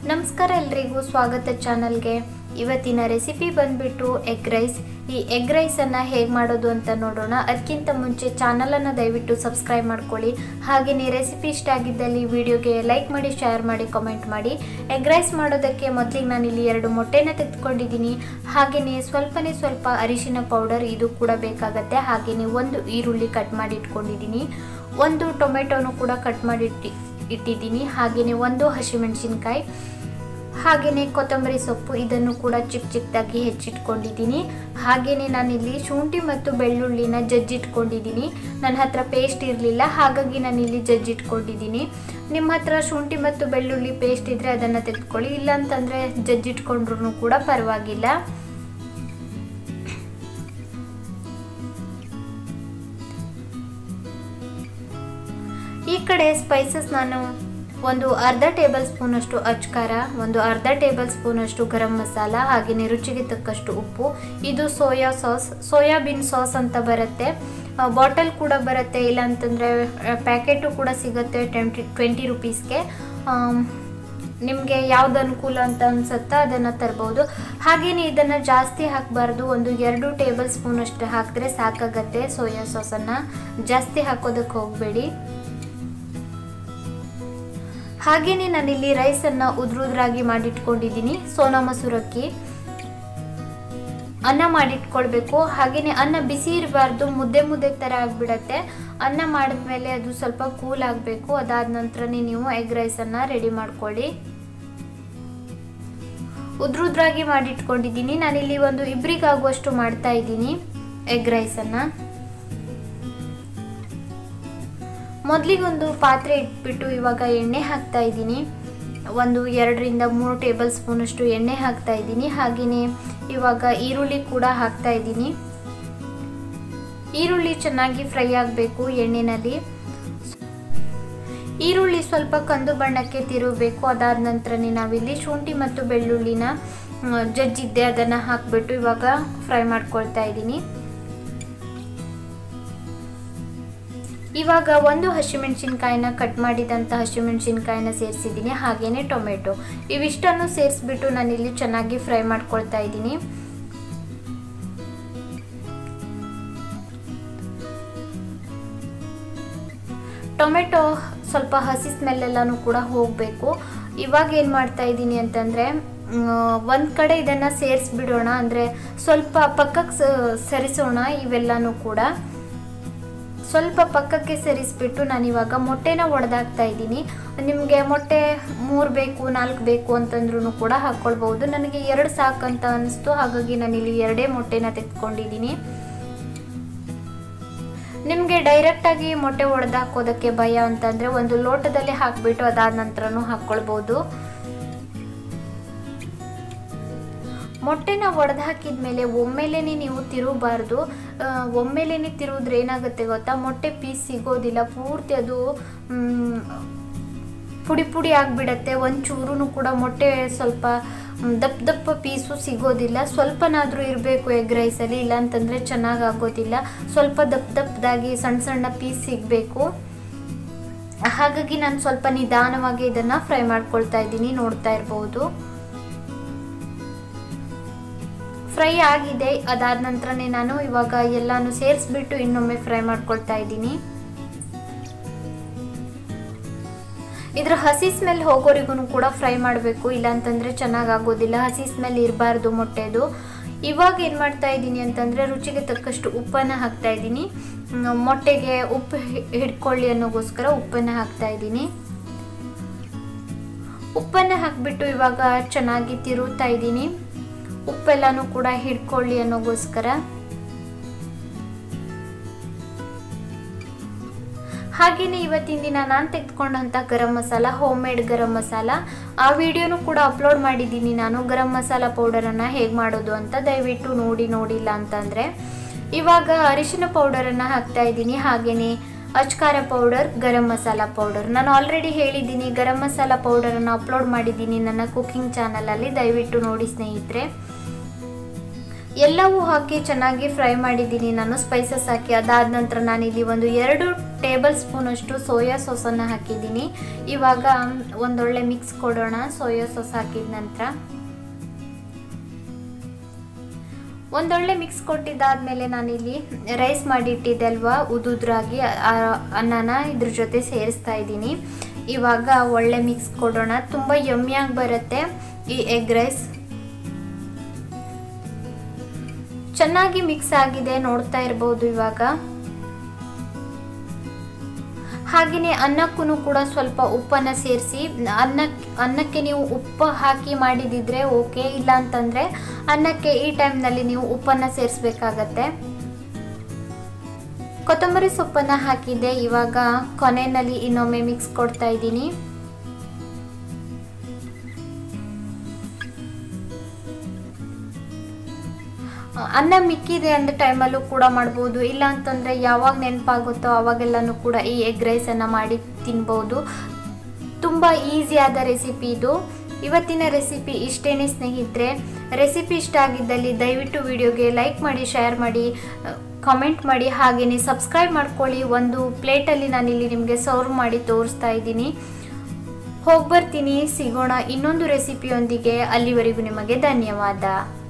ನಮಸ್ಕಾರ ಎಲ್ರಿಗೂ ಸ್ವಾಗತ ಚಾನಲ್ಗೆ ಇವತ್ತಿನ ರೆಸಿಪಿ ಬಂದ್ಬಿಟ್ಟು ಎಗ್ ರೈಸ್ ಈ ಎಗ್ ರೈಸನ್ನು ಹೇಗೆ ಮಾಡೋದು ಅಂತ ನೋಡೋಣ ಅದಕ್ಕಿಂತ ಮುಂಚೆ ಚಾನಲನ್ನು ದಯವಿಟ್ಟು ಸಬ್ಸ್ಕ್ರೈಬ್ ಮಾಡ್ಕೊಳ್ಳಿ ಹಾಗೆಯೇ ರೆಸಿಪಿ ಇಷ್ಟ ಆಗಿದ್ದಲ್ಲಿ ವಿಡಿಯೋಗೆ ಲೈಕ್ ಮಾಡಿ ಶೇರ್ ಮಾಡಿ ಕಾಮೆಂಟ್ ಮಾಡಿ ಎಗ್ ರೈಸ್ ಮಾಡೋದಕ್ಕೆ ಮೊದಲಿಗೆ ನಾನಿಲ್ಲಿ ಎರಡು ಮೊಟ್ಟೆನ ತೆಗೆದುಕೊಂಡಿದ್ದೀನಿ ಹಾಗೆಯೇ ಸ್ವಲ್ಪನೇ ಸ್ವಲ್ಪ ಅರಿಶಿನ ಪೌಡರ್ ಇದು ಕೂಡ ಬೇಕಾಗತ್ತೆ ಹಾಗೆಯೇ ಒಂದು ಈರುಳ್ಳಿ ಕಟ್ ಮಾಡಿ ಇಟ್ಕೊಂಡಿದ್ದೀನಿ ಒಂದು ಟೊಮೆಟೊನು ಕೂಡ ಕಟ್ ಮಾಡಿ ಇಟ್ಟಿ ಇಟ್ಟಿದ್ದೀನಿ ಹಾಗೆಯೇ ಒಂದು ಹಸಿಮೆಣಸಿನ್ಕಾಯಿ ಹಾಗೆಯೇ ಕೊತ್ತಂಬರಿ ಸೊಪ್ಪು ಇದನ್ನು ಕೂಡ ಚಿಕ್ಕ ಚಿಕ್ಕದಾಗಿ ಹೆಚ್ಚಿಟ್ಕೊಂಡಿದ್ದೀನಿ ಹಾಗೆಯೇ ನಾನಿಲ್ಲಿ ಶುಂಠಿ ಮತ್ತು ಬೆಳ್ಳುಳ್ಳಿನ ಜಜ್ಜಿಟ್ಕೊಂಡಿದ್ದೀನಿ ನನ್ನ ಹತ್ರ ಪೇಸ್ಟ್ ಇರಲಿಲ್ಲ ಹಾಗಾಗಿ ನಾನಿಲ್ಲಿ ಜಜ್ಜಿಟ್ಕೊಂಡಿದ್ದೀನಿ ನಿಮ್ಮ ಹತ್ರ ಶುಂಠಿ ಮತ್ತು ಬೆಳ್ಳುಳ್ಳಿ ಪೇಸ್ಟ್ ಇದ್ದರೆ ಅದನ್ನು ತೆಗೆದುಕೊಳ್ಳಿ ಇಲ್ಲಾಂತಂದರೆ ಜಜ್ಜಿಟ್ಕೊಂಡ್ರೂ ಕೂಡ ಪರವಾಗಿಲ್ಲ ಈ ಕಡೆ ಸ್ಪೈಸಸ್ ನಾನು ಒಂದು ಅರ್ಧ ಟೇಬಲ್ ಸ್ಪೂನಷ್ಟು ಅಚ್ಕಾರ ಒಂದು ಅರ್ಧ ಟೇಬಲ್ ಸ್ಪೂನಷ್ಟು ಗರಂ ಮಸಾಲ ಹಾಗೆಯೇ ರುಚಿಗೆ ತಕ್ಕಷ್ಟು ಉಪ್ಪು ಇದು ಸೋಯಾ ಸಾಸ್ ಸೋಯಾಬೀನ್ ಸಾಸ್ ಅಂತ ಬರುತ್ತೆ ಬಾಟಲ್ ಕೂಡ ಬರುತ್ತೆ ಇಲ್ಲ ಅಂತಂದರೆ ಪ್ಯಾಕೆಟು ಕೂಡ ಸಿಗುತ್ತೆ ಟ್ವೆಂಟಿ ಟ್ವೆಂಟಿ ರುಪೀಸ್ಗೆ ನಿಮಗೆ ಯಾವ್ದು ಅನುಕೂಲ ಅಂತ ಅನ್ಸುತ್ತೋ ಅದನ್ನು ತರ್ಬೋದು ಹಾಗೆಯೇ ಇದನ್ನು ಜಾಸ್ತಿ ಹಾಕಬಾರ್ದು ಒಂದು ಎರಡು ಟೇಬಲ್ ಸ್ಪೂನಷ್ಟು ಹಾಕಿದ್ರೆ ಸಾಕಾಗತ್ತೆ ಸೋಯಾ ಸಾಸನ್ನು ಜಾಸ್ತಿ ಹಾಕೋದಕ್ಕೆ ಹೋಗಬೇಡಿ ಹಾಗೆಯೇ ನಾನಿಲ್ಲಿ ರೈಸನ್ನು ಉದ್ರುದ್ರಾಗಿ ಮಾಡಿಟ್ಕೊಂಡಿದ್ದೀನಿ ಸೋನಾ ಮಸೂರಕ್ಕಿ ಅನ್ನ ಮಾಡಿಟ್ಕೊಳ್ಬೇಕು ಹಾಗೆಯೇ ಅನ್ನ ಬಿಸಿ ಇರಬಾರ್ದು ಮುದ್ದೆ ಮುದ್ದೆ ಥರ ಆಗಿಬಿಡತ್ತೆ ಅನ್ನ ಮಾಡಿದ್ಮೇಲೆ ಅದು ಸ್ವಲ್ಪ ಕೂಲ್ ಆಗಬೇಕು ಅದಾದ ನಂತರನೇ ನೀವು ಎಗ್ ರೈಸನ್ನು ರೆಡಿ ಮಾಡ್ಕೊಳ್ಳಿ ಉದ್ರುದ್ರಾಗಿ ಮಾಡಿಟ್ಕೊಂಡಿದ್ದೀನಿ ನಾನಿಲ್ಲಿ ಒಂದು ಇಬ್ಬರಿಗಾಗುವಷ್ಟು ಮಾಡ್ತಾ ಇದ್ದೀನಿ ಎಗ್ ರೈಸನ್ನು ಮೊದಲಿಗೊಂದು ಪಾತ್ರೆ ಇಟ್ಬಿಟ್ಟು ಇವಾಗ ಎಣ್ಣೆ ಹಾಕ್ತಾ ಇದ್ದೀನಿ ಒಂದು ಎರಡರಿಂದ ಮೂರು ಟೇಬಲ್ ಸ್ಪೂನಷ್ಟು ಎಣ್ಣೆ ಹಾಕ್ತಾ ಇದ್ದೀನಿ ಹಾಗೆಯೇ ಇವಾಗ ಈರುಳ್ಳಿ ಕೂಡ ಹಾಕ್ತಾ ಇದ್ದೀನಿ ಈರುಳ್ಳಿ ಚೆನ್ನಾಗಿ ಫ್ರೈ ಆಗಬೇಕು ಎಣ್ಣೆನಲ್ಲಿ ಈರುಳ್ಳಿ ಸ್ವಲ್ಪ ಕಂದು ಬಣ್ಣಕ್ಕೆ ತಿರುಗಬೇಕು ಅದಾದ ನಂತರನೇ ನಾವಿಲ್ಲಿ ಶುಂಠಿ ಮತ್ತು ಬೆಳ್ಳುಳ್ಳಿನ ಜಜ್ಜಿದ್ದೆ ಅದನ್ನು ಹಾಕ್ಬಿಟ್ಟು ಇವಾಗ ಫ್ರೈ ಮಾಡ್ಕೊಳ್ತಾ ಇದ್ದೀನಿ ಇವಾಗ ಒಂದು ಹಸಿಮೆಣಸಿನ್ಕಾಯಿನ ಕಟ್ ಮಾಡಿದಂಥ ಹಸಿಮೆಣಸಿನ್ಕಾಯಿನ ಸೇರಿಸಿದ್ದೀನಿ ಹಾಗೆಯೇ ಟೊಮೆಟೊ ಇವಿಷ್ಟನ್ನು ಸೇರಿಸ್ಬಿಟ್ಟು ನಾನಿಲ್ಲಿ ಚೆನ್ನಾಗಿ ಫ್ರೈ ಮಾಡ್ಕೊಳ್ತಾ ಇದ್ದೀನಿ ಟೊಮೆಟೊ ಸ್ವಲ್ಪ ಹಸಿ ಸ್ಮೆಲ್ಲೆಲ್ಲನೂ ಕೂಡ ಹೋಗಬೇಕು ಇವಾಗ ಏನು ಮಾಡ್ತಾ ಇದ್ದೀನಿ ಅಂತಂದರೆ ಒಂದು ಕಡೆ ಇದನ್ನು ಸೇರಿಸ್ಬಿಡೋಣ ಅಂದರೆ ಸ್ವಲ್ಪ ಪಕ್ಕಕ್ಕೆ ಸರಿಸೋಣ ಇವೆಲ್ಲನೂ ಕೂಡ ಸ್ವಲ್ಪ ಪಕ್ಕಕ್ಕೆ ಸರಿಸ್ಬಿಟ್ಟು ನಾನಿವಾಗ ಮೊಟ್ಟೆನ ಒಡೆದಾಕ್ತಾ ಇದ್ದೀನಿ ನಿಮಗೆ ಮೊಟ್ಟೆ ಮೂರು ಬೇಕು ನಾಲ್ಕು ಬೇಕು ಅಂತಂದ್ರೂ ಕೂಡ ಹಾಕ್ಕೊಳ್ಬೋದು ನನಗೆ ಎರಡು ಸಾಕಂತ ಅನಿಸ್ತು ಹಾಗಾಗಿ ನಾನಿಲ್ಲಿ ಎರಡೇ ಮೊಟ್ಟೆನ ತೆಗೆದುಕೊಂಡಿದ್ದೀನಿ ನಿಮಗೆ ಡೈರೆಕ್ಟಾಗಿ ಮೊಟ್ಟೆ ಒಡೆದು ಹಾಕೋದಕ್ಕೆ ಭಯ ಅಂತಂದರೆ ಒಂದು ಲೋಟದಲ್ಲಿ ಹಾಕಿಬಿಟ್ಟು ಅದಾದ ನಂತರನೂ ಹಾಕ್ಕೊಳ್ಬೋದು ಮೊಟ್ಟೆನ ಒಡೆದು ಹಾಕಿದ ಮೇಲೆ ಒಮ್ಮೆಲೇ ನೀವು ತಿರುಗಬಾರ್ದು ಒಮ್ಮೆಲೇ ತಿರುಗಿದ್ರೆ ಏನಾಗುತ್ತೆ ಗೊತ್ತಾ ಮೊಟ್ಟೆ ಪೀಸ್ ಸಿಗೋದಿಲ್ಲ ಪೂರ್ತಿ ಅದು ಪುಡಿ ಪುಡಿ ಆಗಿಬಿಡತ್ತೆ ಒಂಚೂರು ಕೂಡ ಮೊಟ್ಟೆ ಸ್ವಲ್ಪ ದಪ್ಪ ದಪ್ಪ ಪೀಸು ಸಿಗೋದಿಲ್ಲ ಸ್ವಲ್ಪನಾದರೂ ಇರಬೇಕು ಎಗ್ ರೈಸಲ್ಲಿ ಇಲ್ಲಾಂತಂದರೆ ಚೆನ್ನಾಗಿ ಆಗೋದಿಲ್ಲ ಸ್ವಲ್ಪ ದಪ್ಪ ದಪ್ಪದಾಗಿ ಸಣ್ಣ ಸಣ್ಣ ಪೀಸ್ ಸಿಗಬೇಕು ಹಾಗಾಗಿ ನಾನು ಸ್ವಲ್ಪ ನಿಧಾನವಾಗಿ ಇದನ್ನು ಫ್ರೈ ಮಾಡ್ಕೊಳ್ತಾ ಇದ್ದೀನಿ ನೋಡ್ತಾ ಇರ್ಬೋದು ಫ್ರೈ ಆಗಿದೆ ಅದಾದ ನಂತರನೇ ನಾನು ಇವಾಗ ಎಲ್ಲಾನು ಸೇರಿಸ್ಬಿಟ್ಟು ಇನ್ನೊಮ್ಮೆ ಫ್ರೈ ಮಾಡ್ಕೊಳ್ತಾ ಇದ್ದೀನಿ ಇದ್ರ ಹಸಿ ಸ್ಮೆಲ್ ಹೋಗೋರಿಗೂ ಕೂಡ ಫ್ರೈ ಮಾಡಬೇಕು ಇಲ್ಲಾಂತಂದರೆ ಚೆನ್ನಾಗಿ ಆಗೋದಿಲ್ಲ ಹಸಿ ಸ್ಮೆಲ್ ಇರಬಾರ್ದು ಮೊಟ್ಟೆದು ಇವಾಗ ಏನು ಮಾಡ್ತಾ ಇದ್ದೀನಿ ಅಂತಂದರೆ ರುಚಿಗೆ ತಕ್ಕಷ್ಟು ಉಪ್ಪನ್ನು ಹಾಕ್ತಾ ಇದ್ದೀನಿ ಮೊಟ್ಟೆಗೆ ಉಪ್ಪು ಹಿಡ್ಕೊಳ್ಳಿ ಅನ್ನೋಗೋಸ್ಕರ ಉಪ್ಪನ್ನು ಹಾಕ್ತಾ ಇದ್ದೀನಿ ಉಪ್ಪನ್ನು ಹಾಕಿಬಿಟ್ಟು ಇವಾಗ ಚೆನ್ನಾಗಿ ತಿರುಗ್ತಾ ಇದ್ದೀನಿ ಉಪ್ಪೆಲ್ಲನೂ ಕೂಡ ಹಿಡ್ಕೊಳ್ಳಿ ಅನ್ನೋಗೋಸ್ಕರ ಹಾಗೆಯೇ ಇವತ್ತಿನ ದಿನ ನಾನು ತೆಗೆದುಕೊಂಡಂಥ ಗರಂ ಮಸಾಲ ಹೋಮ್ ಮೇಡ್ ಗರಂ ಮಸಾಲ ಆ ವಿಡಿಯೋನು ಕೂಡ ಅಪ್ಲೋಡ್ ಮಾಡಿದ್ದೀನಿ ನಾನು ಗರಂ ಮಸಾಲ ಪೌಡರನ್ನು ಹೇಗೆ ಮಾಡೋದು ಅಂತ ದಯವಿಟ್ಟು ನೋಡಿ ನೋಡಿಲ್ಲ ಅಂತಂದರೆ ಇವಾಗ ಅರಿಶಿನ ಪೌಡರನ್ನು ಹಾಕ್ತಾ ಇದ್ದೀನಿ ಹಾಗೆಯೇ ಅಚ್ಕಾರ ಪೌಡರ್ ಗರಂ ಮಸಾಲ ಪೌಡರ್ ನಾನು ಆಲ್ರೆಡಿ ಹೇಳಿದ್ದೀನಿ ಗರಂ ಮಸಾಲ ಪೌಡರನ್ನು ಅಪ್ಲೋಡ್ ಮಾಡಿದ್ದೀನಿ ನನ್ನ ಕುಕ್ಕಿಂಗ್ ಚಾನಲಲ್ಲಿ ದಯವಿಟ್ಟು ನೋಡಿ ಸ್ನೇಹಿತರೆ ಎಲ್ಲವೂ ಹಾಕಿ ಚೆನ್ನಾಗಿ ಫ್ರೈ ಮಾಡಿದ್ದೀನಿ ನಾನು ಸ್ಪೈಸಸ್ ಹಾಕಿ ಅದಾದ ನಂತರ ನಾನಿಲ್ಲಿ ಒಂದು ಎರಡು ಟೇಬಲ್ ಸ್ಪೂನಷ್ಟು ಸೋಯಾ ಸಾಸನ್ನು ಹಾಕಿದ್ದೀನಿ ಇವಾಗ ಒಂದೊಳ್ಳೆ ಮಿಕ್ಸ್ ಕೊಡೋಣ ಸೋಯಾ ಸಾಸ್ ಹಾಕಿದ ನಂತರ ಒಂದೊಳ್ಳೆ ಮಿಕ್ಸ್ ಕೊಟ್ಟಿದ್ದಾದ್ಮೇಲೆ ನಾನಿಲ್ಲಿ ರೈಸ್ ಮಾಡಿ ಇಟ್ಟಿದ್ದೆ ಅಲ್ವಾ ಉದುದ್ರಾಗಿ ಆ ಅನ್ನನ ಇದ್ರ ಜೊತೆ ಸೇರಿಸ್ತಾ ಇದ್ದೀನಿ ಇವಾಗ ಒಳ್ಳೆ ಮಿಕ್ಸ್ ಕೊಡೋಣ ತುಂಬ ಯಮ್ಮಿಯಾಗಿ ಬರುತ್ತೆ ಈ ಎಗ್ ರೈಸ್ ಚೆನ್ನಾಗಿ ಮಿಕ್ಸ್ ಆಗಿದೆ ನೋಡ್ತಾ ಇರ್ಬೋದು ಇವಾಗ ಹಾಗೆಯೇ ಅನ್ನಕ್ಕೂ ಕೂಡ ಸ್ವಲ್ಪ ಉಪ್ಪನ್ನು ಸೇರಿಸಿ ಅನ್ನಕ್ಕೆ ಅನ್ನಕ್ಕೆ ನೀವು ಉಪ್ಪು ಹಾಕಿ ಮಾಡಿದಿದ್ರೆ ಓಕೆ ಇಲ್ಲ ಅಂತಂದರೆ ಅನ್ನಕ್ಕೆ ಈ ಟೈಮ್ನಲ್ಲಿ ನೀವು ಉಪ್ಪನ್ನು ಸೇರಿಸ್ಬೇಕಾಗತ್ತೆ ಕೊತ್ತಂಬರಿ ಸೊಪ್ಪನ್ನು ಹಾಕಿದ್ದೆ ಇವಾಗ ಕೊನೆಯಲ್ಲಿ ಇನ್ನೊಮ್ಮೆ ಮಿಕ್ಸ್ ಕೊಡ್ತಾ ಇದ್ದೀನಿ ಅನ್ನ ಮಿಕ್ಕಿದೆ ಅಂದ ಟೈಮಲ್ಲೂ ಕೂಡ ಮಾಡ್ಬೋದು ಇಲ್ಲ ಅಂತಂದರೆ ಯಾವಾಗ ನೆನಪಾಗುತ್ತೋ ಅವಾಗೆಲ್ಲನೂ ಕೂಡ ಈ ಎಗ್ ರೈಸನ್ನು ಮಾಡಿ ತಿನ್ಬೋದು ತುಂಬ ಈಸಿಯಾದ ರೆಸಿಪಿ ಇದು ಇವತ್ತಿನ ರೆಸಿಪಿ ಇಷ್ಟೇನೆ ಸ್ನೇಹಿತರೆ ರೆಸಿಪಿ ಇಷ್ಟ ಆಗಿದ್ದಲ್ಲಿ ದಯವಿಟ್ಟು ವಿಡಿಯೋಗೆ ಲೈಕ್ ಮಾಡಿ ಶೇರ್ ಮಾಡಿ ಕಾಮೆಂಟ್ ಮಾಡಿ ಹಾಗೆಯೇ ಸಬ್ಸ್ಕ್ರೈಬ್ ಮಾಡ್ಕೊಳ್ಳಿ ಒಂದು ಪ್ಲೇಟಲ್ಲಿ ನಾನಿಲ್ಲಿ ನಿಮಗೆ ಸರ್ವ್ ಮಾಡಿ ತೋರಿಸ್ತಾ ಇದ್ದೀನಿ ಹೋಗಿ ಬರ್ತೀನಿ ಸಿಗೋಣ ಇನ್ನೊಂದು ರೆಸಿಪಿಯೊಂದಿಗೆ ಅಲ್ಲಿವರೆಗೂ ನಿಮಗೆ ಧನ್ಯವಾದ